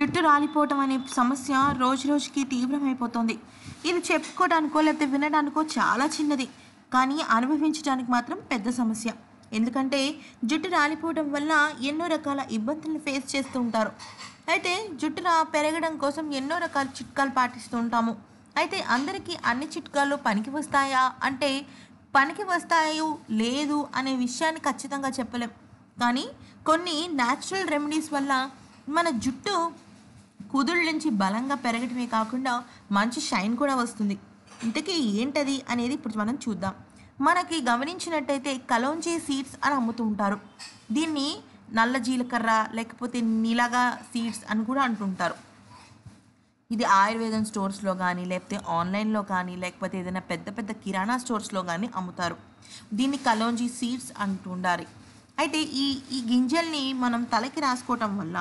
జుట్టు రాలిపోవటం అనే సమస్య రోజు రోజుకి తీవ్రమైపోతుంది ఇది చెప్పుకోవడానికో లేకపోతే వినడానికో చాలా చిన్నది కానీ అనుభవించడానికి మాత్రం పెద్ద సమస్య ఎందుకంటే జుట్టు రాలిపోవడం వల్ల ఎన్నో రకాల ఇబ్బందులను ఫేస్ చేస్తూ ఉంటారు అయితే జుట్టు రా పెరగడం కోసం ఎన్నో రకాల చిట్కాలు పాటిస్తూ ఉంటాము అయితే అందరికీ అన్ని చిట్కాలు పనికి వస్తాయా అంటే పనికి వస్తాయో లేదు అనే విషయాన్ని ఖచ్చితంగా చెప్పలేం కానీ కొన్ని న్యాచురల్ రెమెడీస్ వల్ల మన జుట్టు కుదుళ్ళ నుంచి బలంగా పెరగటమే కాకుండా మంచి షైన్ కూడా వస్తుంది ఇంతకీ ఏంటది అనేది ఇప్పుడు మనం చూద్దాం మనకి గమనించినట్టయితే కలోంజీ సీడ్స్ అని అమ్ముతూ ఉంటారు దీన్ని నల్ల జీలకర్ర లేకపోతే నీలగా సీడ్స్ అని కూడా అంటుంటారు ఇది ఆయుర్వేదం స్టోర్స్లో కానీ లేకపోతే ఆన్లైన్లో కానీ లేకపోతే ఏదైనా పెద్ద పెద్ద కిరాణా స్టోర్స్లో కానీ అమ్ముతారు దీన్ని కలోంజీ సీడ్స్ అంటుండాలి అయితే ఈ ఈ గింజల్ని మనం తలకి రాసుకోవటం వల్ల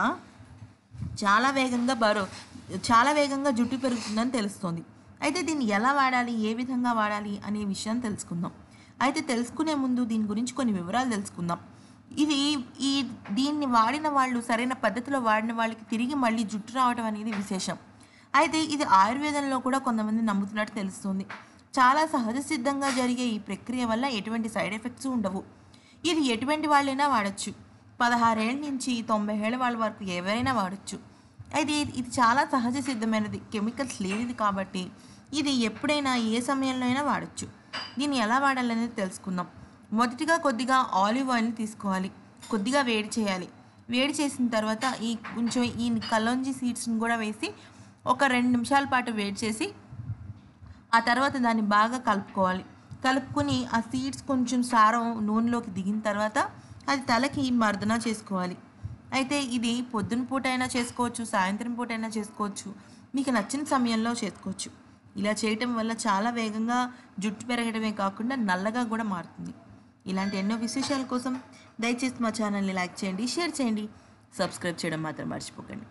చాలా వేగంగా బరువు చాలా వేగంగా జుట్టు పెరుగుతుందని తెలుస్తుంది అయితే దీన్ని ఎలా వాడాలి ఏ విధంగా వాడాలి అనే విషయం తెలుసుకుందాం అయితే తెలుసుకునే ముందు దీని గురించి కొన్ని వివరాలు తెలుసుకుందాం ఇది ఈ దీన్ని వాడిన వాళ్ళు సరైన పద్ధతిలో వాడిన వాళ్ళకి తిరిగి మళ్ళీ జుట్టు రావడం అనేది విశేషం అయితే ఇది ఆయుర్వేదంలో కూడా కొంతమంది నమ్ముతున్నట్టు తెలుస్తుంది చాలా సహజ సిద్ధంగా జరిగే ఈ ప్రక్రియ వల్ల ఎటువంటి సైడ్ ఎఫెక్ట్స్ ఉండవు ఇది ఎటువంటి వాళ్ళైనా వాడచ్చు పదహారేళ్ళ నుంచి తొంభై ఏళ్ళ వాళ్ళ వరకు ఎవరైనా వాడచ్చు అయితే ఇది ఇది చాలా సహజ సిద్ధమైనది కెమికల్స్ లేనిది కాబట్టి ఇది ఎప్పుడైనా ఏ సమయంలో అయినా వాడచ్చు దీన్ని ఎలా వాడాలనేది తెలుసుకుందాం మొదటిగా కొద్దిగా ఆలివ్ ఆయిల్ని తీసుకోవాలి కొద్దిగా వేడి చేయాలి వేడి చేసిన తర్వాత ఈ కొంచెం ఈ కలోంజీ సీడ్స్ని కూడా వేసి ఒక రెండు నిమిషాల పాటు వేడి చేసి ఆ తర్వాత దాన్ని బాగా కలుపుకోవాలి కలుపుకొని ఆ సీడ్స్ కొంచెం సారం నూనెలోకి దిగిన తర్వాత అది తలకి మర్దన చేసుకోవాలి అయితే ఇది పొద్దున పూట అయినా చేసుకోవచ్చు సాయంత్రం పూట అయినా చేసుకోవచ్చు మీకు నచ్చిన సమయంలో చేసుకోవచ్చు ఇలా చేయటం వల్ల చాలా వేగంగా జుట్టు పెరగడమే కాకుండా నల్లగా కూడా మారుతుంది ఇలాంటి ఎన్నో విశేషాల కోసం దయచేసి మా ఛానల్ని లైక్ చేయండి షేర్ చేయండి సబ్స్క్రైబ్ చేయడం మాత్రం మర్చిపోకండి